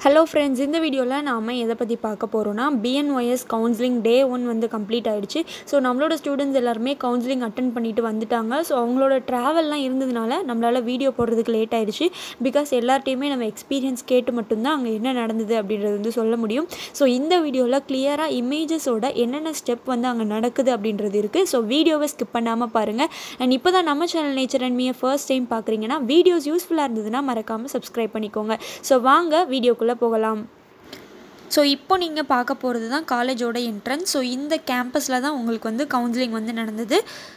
hello friends இந்த வீடியோவில் நாம் எதை பற்றி பார்க்க போகிறோன்னா பிஎன்ஒஎஸ் கவுன்சிலிங் டே ஒன் வந்து கம்ப்ளீட் ஆயிடுச்சு ஸோ நம்மளோட ஸ்டூடெண்ட்ஸ் எல்லாருமே கவுன்சிலிங் அட்டன் பண்ணிட்டு வந்துட்டாங்க ஸோ அவங்களோட ட்ராவல்லாம் இருந்ததுனால நம்மளால் வீடியோ போடுறதுக்கு லேட் ஆயிடுச்சு பிகாஸ் எல்லார்ட்டையுமே நம்ம எக்ஸ்பீரியன்ஸ் கேட்டு மட்டும்தான் அங்கே என்ன நடந்தது அப்படின்றது வந்து சொல்ல முடியும் ஸோ இந்த வீடியோவில் கிளியராக இமேஜஸோட என்னென்ன ஸ்டெப் வந்து அங்கே நடக்குது அப்படின்றது இருக்குது ஸோ வீடியோவை ஸ்கிப் பண்ணாமல் பாருங்கள் அண்ட் இப்போ தான் நம்ம சேனல் நேச்சர் அண்ட் மீயை ஃபர்ஸ்ட் டைம் பார்க்குறீங்கன்னா வீடியோஸ் யூஸ்ஃபுல்லாக இருந்ததுன்னா மறக்காமல் சப்ஸ்கிரைப் பண்ணிக்கோங்க ஸோ வாங்க வீடியோக்குள்ளே போகலாம் ஸோ இப்போ நீங்கள் பார்க்க போகிறது தான் காலேஜோட என்ட்ரன்ஸ் ஸோ இந்த கேம்பஸில் தான் உங்களுக்கு வந்து கவுன்சிலிங் வந்து நடந்தது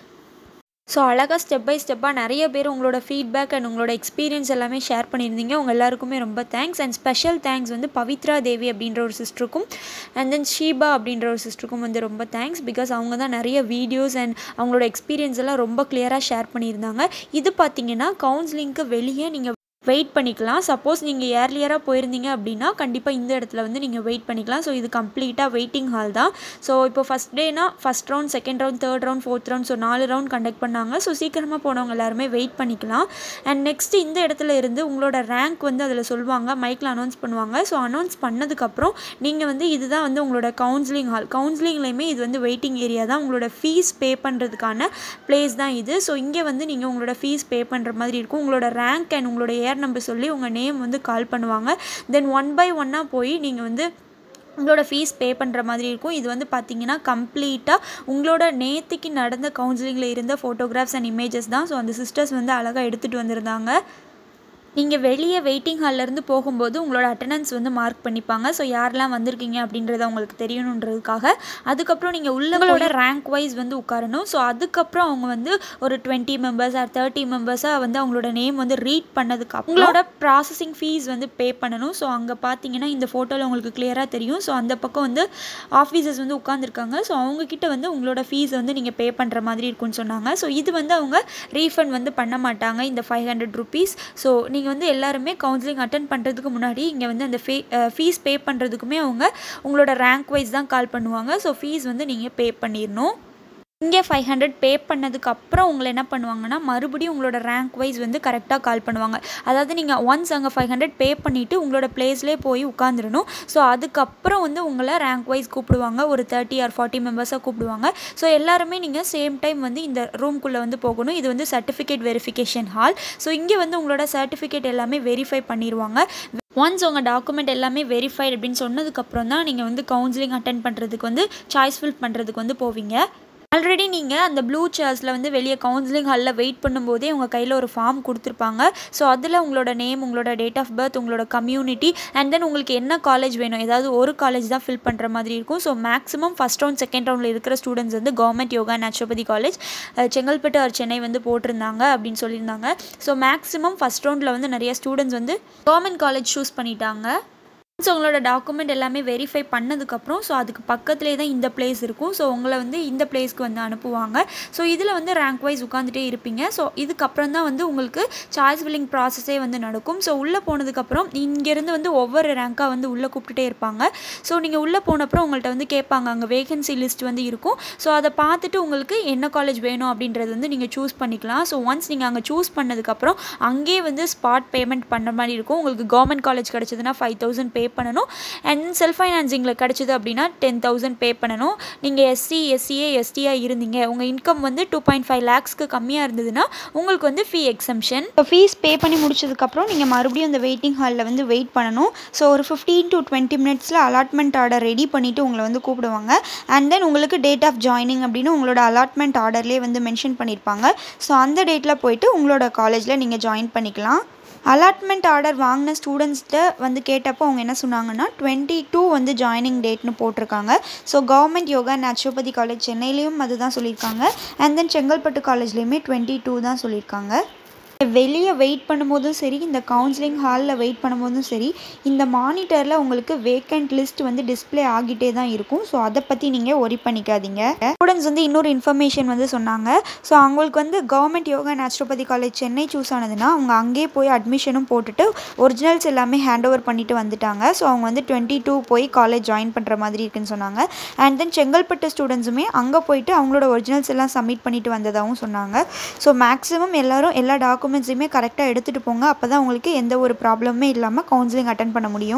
ஸோ அழகாக ஸ்டெப் பை ஸ்டெப்பாக நிறைய பேர் உங்களோட ஃபீட்பேக் அண்ட் உங்களோட எக்ஸ்பீரியன்ஸ் எல்லாமே ஷேர் பண்ணியிருந்தீங்க உங்கள் எல்லாருக்குமே ரொம்ப தேங்க்ஸ் அண்ட் ஸ்பெஷல் தேங்க்ஸ் வந்து பவித்ரா தேவி அப்படின்ற ஒரு சிஸ்டருக்கும் அண்ட் தென் ஷீபா அப்படின்ற ஒரு சிஸ்டருக்கும் வந்து ரொம்ப தேங்க்ஸ் பிகாஸ் அவங்க தான் நிறைய வீடியோஸ் அண்ட் அவங்களோட எக்ஸ்பீரியன்ஸ் எல்லாம் ரொம்ப கிளியராக ஷேர் பண்ணியிருந்தாங்க இது பார்த்தீங்கன்னா கவுன்சிலிங்க்கு வெளியே நீங்கள் வெயிட் பண்ணிக்கலாம் சப்போஸ் நீங்கள் ஏர்லியராக போயிருந்தீங்க அப்படின்னா கண்டிப்பாக இந்த இடத்துல வந்து நீங்கள் வெயிட் பண்ணிக்கலாம் ஸோ இது கம்ப்ளீட்டாக வெயிட்டிங் ஹால் தான் ஸோ இப்போ ஃபஸ்ட் டேனா first round second round third round fourth round so நாலு ரவுண்ட் கண்டக்ட் பண்ணாங்க ஸோ சீக்கிரமாக போனவங்க எல்லாருமே வெயிட் பண்ணிக்கலாம் அண்ட் நெக்ஸ்ட் இந்த இடத்துல இருந்து உங்களோட ரேங்க் வந்து அதில் சொல்லுவாங்க மைக்கில் அனௌன்ஸ் பண்ணுவாங்க ஸோ அனௌன்ஸ் பண்ணதுக்கப்புறம் நீங்கள் வந்து இதுதான் வந்து உங்களோட கவுன்சிலிங் ஹால் கவுன்சிலிங்லேயுமே இது வந்து வெயிட்டிங் ஏரியா தான் உங்களோட ஃபீஸ் பே பண்ணுறதுக்கான பிளேஸ் தான் இது ஸோ இங்கே வந்து நீங்கள் உங்களோட ஃபீஸ் பே பண்ணுற மாதிரி இருக்கும் உங்களோட ரேங்க் அண்ட் உங்களோட ஏர் நம்பர் சொல்லி உங்கள் நேம் வந்து கால் பண்ணுவாங்க தென் ஒன் பை ஒன்னாக போய் நீங்கள் வந்து உங்களோட ஃபீஸ் பே பண்ணுற மாதிரி இருக்கும் இது வந்து பார்த்தீங்கன்னா கம்ப்ளீட்டாக உங்களோட நேற்றுக்கு நடந்த கவுன்சிலிங்கில் இருந்த ஃபோட்டோகிராஃப்ஸ் அண்ட் இமேஜஸ் தான் ஸோ அந்த சிஸ்டர்ஸ் வந்து அழகாக எடுத்துகிட்டு வந்திருந்தாங்க நீங்கள் வெளியே வெயிட்டிங் ஹால்லேருந்து போகும்போது உங்களோட அட்டண்டன்ஸ் வந்து மார்க் பண்ணிப்பாங்க ஸோ யாரெல்லாம் வந்திருக்கீங்க அப்படின்றத உங்களுக்கு தெரியணுன்றதுக்காக அதுக்கப்புறம் நீங்கள் உள்ளவங்களோட ரேங்க் வைஸ் வந்து உட்காரணும் ஸோ அதுக்கப்புறம் அவங்க வந்து ஒரு டுவெண்ட்டி மெம்பர்ஸ் ஆர் தேர்ட்டி மெம்பர்ஸாக வந்து அவங்களோட நேம் வந்து ரீட் பண்ணதுக்கு உங்களோட ப்ராசஸிங் ஃபீஸ் வந்து பே பண்ணணும் ஸோ அங்கே பார்த்தீங்கன்னா இந்த ஃபோட்டோவில் உங்களுக்கு கிளியராக தெரியும் ஸோ அந்த பக்கம் வந்து ஆஃபீஸர்ஸ் வந்து உட்காந்துருக்காங்க ஸோ அவங்கக்கிட்ட வந்து உங்களோட ஃபீஸ் வந்து நீங்கள் பே பண்ணுற மாதிரி இருக்கும்னு சொன்னாங்க ஸோ இது வந்து அவங்க ரீஃபண்ட் வந்து பண்ண மாட்டாங்க இந்த ஃபைவ் ஹண்ட்ரட் ருபீஸ் ஸோ நீங்கள் நீங்கள் வந்து எல்லாருமே கவுன்சிலிங் அட்டன் பண்ணுறதுக்கு முன்னாடி இங்கே வந்து அந்த ஃபே ஃபீஸ் பே பண்ணுறதுக்குமே அவங்க உங்களோட ரேங்க் வைஸ் தான் கால் பண்ணுவாங்க ஸோ ஃபீஸ் வந்து நீங்கள் பே பண்ணிடணும் இங்கே ஃபைவ் ஹண்ட்ரட் பே பண்ணதுக்கு அப்புறம் உங்களை என்ன பண்ணுவாங்கன்னா மறுபடியும் உங்களோட ரேங்க் வைஸ் வந்து கரெக்டாக கால் பண்ணுவாங்க அதாவது நீங்கள் ஒன்ஸ் அங்கே ஃபைவ் ஹண்ட்ரட் பே பண்ணிவிட்டு உங்களோட பிளேஸ்லேயே போய் உட்காந்துடணும் ஸோ அதுக்கப்புறம் வந்து உங்களை ரேங்க் வைஸ் கூப்பிடுவாங்க ஒரு தேர்ட்டி ஆர் ஃபார்ட்டி மெம்பர்ஸாக கூப்பிடுவாங்க ஸோ எல்லாருமே நீங்கள் சேம் டைம் வந்து இந்த ரூம்குள்ளே வந்து போகணும் இது வந்து சர்டிஃபிகேட் வெரிஃபிகேஷன் ஹால் ஸோ இங்கே வந்து உங்களோட சர்டிஃபிகேட் எல்லாமே வெரிஃபை பண்ணிடுவாங்க ஒன்ஸ் உங்கள் டாக்குமெண்ட் எல்லாமே வெரிஃபைட் அப்படின்னு சொன்னதுக்கப்புறம் தான் நீங்கள் வந்து கவுன்சிலிங் அட்டன் பண்ணுறதுக்கு வந்து சாய்ஸ் ஃபில் பண்ணுறதுக்கு வந்து போவீங்க ஆல்ரெடி நீங்கள் அந்த ப்ளூ சேர்ஸில் வந்து வெளியே கவுன்சிலிங் ஹாலில் வெயிட் பண்ணும்போதே உங்கள் கையில் ஒரு ஃபார்ம் கொடுத்துருப்பாங்க ஸோ அதில் உங்களோட நேம் உங்களோட டேட் ஆஃப் பர்த் உங்களோட கம்யூனிட்டி அண்ட் தென் உங்களுக்கு என்ன காலேஜ் வேணும் ஏதாவது ஒரு காலேஜ் தான் ஃபில் பண்ணுற மாதிரி இருக்கும் so maximum first round second ரவுண்டில் இருக்கிற ஸ்டூடெண்ட்ஸ் வந்து government yoga naturopathy college Chengalpattu or Chennai வந்து போட்டிருந்தாங்க அப்படின்னு சொல்லியிருந்தாங்க ஸோ மேக்ஸிமம் ஃபஸ்ட் ரவுண்டில் வந்து நிறைய ஸ்டூடெண்ட்ஸ் வந்து கவர்மெண்ட் காலேஜ் சூஸ் பண்ணிட்டாங்க ஸோ உங்களோட டாக்குமெண்ட் எல்லாமே வெரிஃபை பண்ணதுக்கப்புறம் ஸோ அதுக்கு பக்கத்துலேயே தான் இந்த பிளேஸ் இருக்கும் ஸோ உங்களை வந்து இந்த பிளேஸ்க்கு வந்து அனுப்புவாங்க ஸோ இதில் வந்து ரேங்க் வைஸ் உட்காந்துட்டே இருப்பீங்க ஸோ இதுக்கப்புறம் தான் வந்து உங்களுக்கு சாய்ஸ் ஃபில்லிங் ப்ராசஸே வந்து நடக்கும் ஸோ உள்ளே போனதுக்கப்புறம் இங்கேருந்து வந்து ஒவ்வொரு ரேங்காக வந்து உள்ளே கூப்பிட்டுட்டே இருப்பாங்க ஸோ நீங்கள் உள்ளே போனப்புறம் உங்கள்கிட்ட வந்து கேட்பாங்க அங்கே வேகன்சி லிஸ்ட் வந்து இருக்கும் ஸோ அதை பார்த்துட்டு உங்களுக்கு என்ன காலேஜ் வேணும் அப்படின்றது வந்து நீங்கள் சூஸ் பண்ணிக்கலாம் ஸோ ஒன்ஸ் நீங்கள் அங்கே சூஸ் பண்ணதுக்கப்புறம் அங்கேயே வந்து ஸ்பாட் பேமெண்ட் பண்ணுற மாதிரி இருக்கும் உங்களுக்கு கவர்மெண்ட் காலேஜ் கிடச்சதுன்னா ஃபைவ் தௌசண்ட் பே பண்ணணும் அண்ட் செல்ஃப் ஃபைனான்சிங்கில் கிடச்சிது அப்படின்னா டென் தௌசண்ட் பே பண்ணணும் நீங்கள் எஸ்சி எஸ்சிஏ எஸ்டியாக இருந்தீங்க உங்கள் இன்கம் வந்து டூ பாயிண்ட் ஃபைவ் லேக்ஸ்க்கு கம்மியாக இருந்ததுன்னா உங்களுக்கு வந்து ஃபீ எக்ஸம்ஷன் இப்போ ஃபீஸ் பே பண்ணி முடிச்சதுக்கப்புறம் நீங்கள் மறுபடியும் அந்த வெயிட்டிங் ஹாலில் வந்து வெயிட் பண்ணணும் ஸோ ஒரு ஃபிஃப்டீன் டு டுவெண்ட்டி மினிட்ஸில் அலாட்மெண்ட் ஆர்டர் ரெடி பண்ணிவிட்டு உங்களை வந்து கூப்பிடுவாங்க அண்ட் தென் உங்களுக்கு டேட் ஆஃப் ஜாயினிங் அப்படின்னு உங்களோட அலாட்மெண்ட் ஆர்டர்லேயே வந்து மென்ஷன் பண்ணியிருப்பாங்க ஸோ அந்த டேட்டில் போயிட்டு உங்களோட காலேஜில் நீங்கள் ஜாயின் பண்ணிக்கலாம் அலாட்மெண்ட் ஆர்டர் வாங்கின ஸ்டூடெண்ட்ஸ்கிட்ட வந்து கேட்டப்போ அவங்க என்ன சொன்னாங்கன்னா டுவெண்ட்டி டூ வந்து ஜாயினிங் டேட்னு போட்டிருக்காங்க so government yoga naturopathy college சென்னையிலையும் அதுதான் சொல்லியிருக்காங்க அண்ட் தென் செங்கல்பட்டு காலேஜ்லேயுமே டுவெண்ட்டி டூ தான் சொல்லியிருக்காங்க வெளியே வெயிட் பண்ணும்போதும் சரி இந்த கவுன்சிலிங் ஹாலில் வெயிட் பண்ணும்போதும் சரி இந்த மானிட்டரில் உங்களுக்கு வேக்கண்ட் லிஸ்ட் வந்து டிஸ்பிளே ஆகிட்டே தான் இருக்கும் ஸோ அதை பற்றி நீங்கள் ஒரி பண்ணிக்காதீங்க ஸ்டூடெண்ட்ஸ் வந்து இன்னொரு இன்ஃபர்மேஷன் வந்து சொன்னாங்க ஸோ அவங்களுக்கு வந்து government yoga naturopathy college Chennai choose ஆனதுன்னா அவங்க அங்கேயே போய் அட்மிஷனும் போட்டுட்டு ஒரிஜினல்ஸ் எல்லாமே ஹேண்ட் ஓவர் பண்ணிட்டு வந்துட்டாங்க ஸோ அவங்க வந்து டுவெண்ட்டி டூ போய் காலேஜ் ஜாயின் பண்ணுற மாதிரி இருக்குன்னு சொன்னாங்க அண்ட் தென் செங்கல்பட்டு ஸ்டூடெண்ட்ஸுமே அங்கே போயிட்டு அவங்களோட ஒரிஜினல்ஸ் எல்லாம் சப்மிட் பண்ணிட்டு வந்ததாகவும் சொன்னாங்க ஸோ மேக்ஸிமம் எல்லாரும் எல்லா டாக்குமெண்ட்ஸையுமே கரெக்டாக எடுத்துகிட்டு போங்க அப்போ தான் உங்களுக்கு எந்த ஒரு ப்ராப்ளமே இல்லாமல் கவுன்சிலிங் அட்டன் பண்ண முடியும்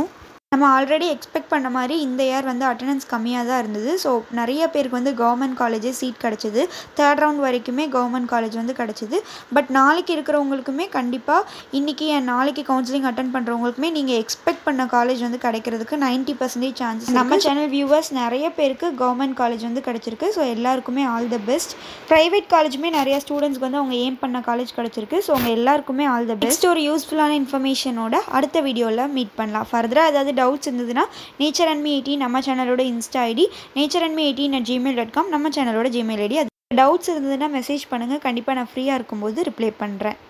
நம்ம ஆல்ரெடி எக்ஸ்பெக்ட் பண்ண மாதிரி இந்த இயர் வந்து அட்டண்டன்ஸ் கம்மியாக தான் இருந்தது ஸோ நிறைய பேருக்கு வந்து கவர்மெண்ட் காலேஜே சீட் கிடச்சிது தேர்ட் ரவுண்ட் வரைக்குமே கவர்மெண்ட் காலேஜ் வந்து கிடச்சிது பட் நாளைக்கு இருக்கிறவங்களுக்குமே கண்டிப்பாக இன்றைக்கி என் நாளைக்கு கவுன்சிலிங் அட்டன் பண்ணுறவங்களுக்குமே நீங்கள் எக்ஸ்பெக்ட் பண்ண காலேஜ் வந்து கிடைக்கிறதுக்கு நைன்ட்டி பர்சன்டேஜ் சான்சஸ் நம்ம சேனல் வியூவர்ஸ் நிறைய பேருக்கு கவர்மெண்ட் காலேஜ் வந்து கிடச்சிருக்கு ஸோ எல்லாருக்குமே ஆல் த பெஸ்ட் ப்ரைவேட் காலேஜுமே நிறைய ஸ்டூடெண்ட்ஸ்க்கு வந்து அவங்க ஏம் பண்ண காலேஜ் கிடச்சிருக்கு ஸோ அவங்க எல்லாருக்குமே ஆல் த பெஸ்ட் ஒரு யூஸ்ஃபுல்லான இன்ஃபர்மேஷனோட அடுத்த வீடியோவில் மீட் பண்ணலாம் ஃபர்தராக ஏதாவது டவுட்ஸ் இருந்ததுன்னா நேச்சர் அண்ட் மீ எயிட்டீன் நம்ம சேனலோட insta ID nature and me eighteen at gmail dot com நம்ம சேனலோட ஜிமெயில் ஐடி அது டவுட்ஸ் இருந்ததுன்னா மெசேஜ் பண்ணுங்கள் கண்டிப்பாக நான் ஃப்ரீயாக இருக்கும்போது ரிப்ளை பண்ணுறேன்